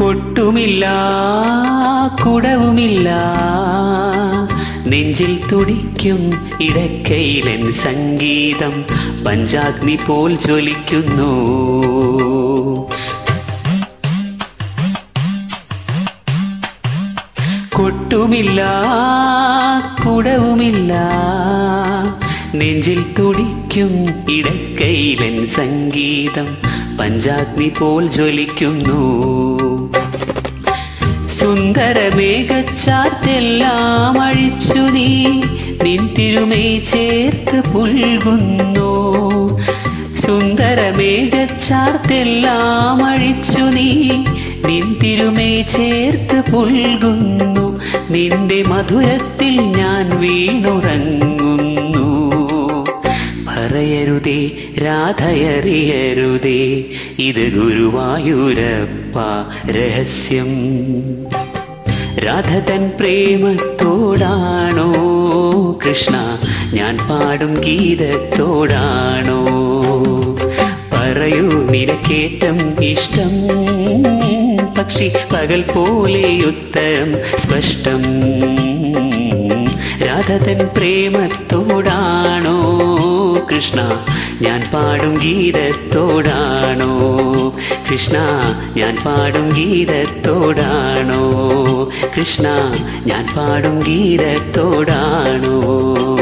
കൊട്ടുമില്ല കുടവുമില്ല നെഞ്ചിൽ തുടിക്കും ഇടക്കയിലൻ സംഗീതം പഞ്ചാഗ്നി പോൽ ജ്വലിക്കുന്നു കൊട്ടുമില്ല കുടവുമില്ല നെഞ്ചിൽ തുടിക്കും ഇടക്കയിലൻ സംഗീതം പഞ്ചാഗ്നി പോൽ ജ്വലിക്കുന്നു സുന്ദരമേഘച്ചാത്തെല്ലാം അഴിച്ചു നീ നിൻ തിരുമൈ ചേർത്ത് പുൽകുന്നു സുന്ദരമേഘച്ചാർത്തെല്ലാം അഴിച്ചു നീ നിൻ തിരുമൈ ചേർത്ത് പുൽകുന്നു നിന്റെ മധുരത്തിൽ ഞാൻ വീണുറങ്ങുന്നു പറയരുതേ രാധയറിയരുതേ ഇത് ഗുരുവായൂരപ്പ രഹസ്യം രാധ തൻ പ്രേമത്തോടാണോ കൃഷ്ണ ഞാൻ പാടും ഗീതത്തോടാണോ പറയൂ നിനക്കേറ്റം ഇഷ്ടം പക്ഷി പകൽ പോലെ ഉത്തരം സ്പഷ്ടം രാധതൻ പ്രേമത്തോടാണോ കൃഷ്ണ ഞാൻ പാടും ഗീതത്തോടാണോ കൃഷ്ണ ഞാൻ പാടും ഗീതത്തോടാണോ കൃഷ്ണ ഞാൻ പാടും ഗീതത്തോടാണോ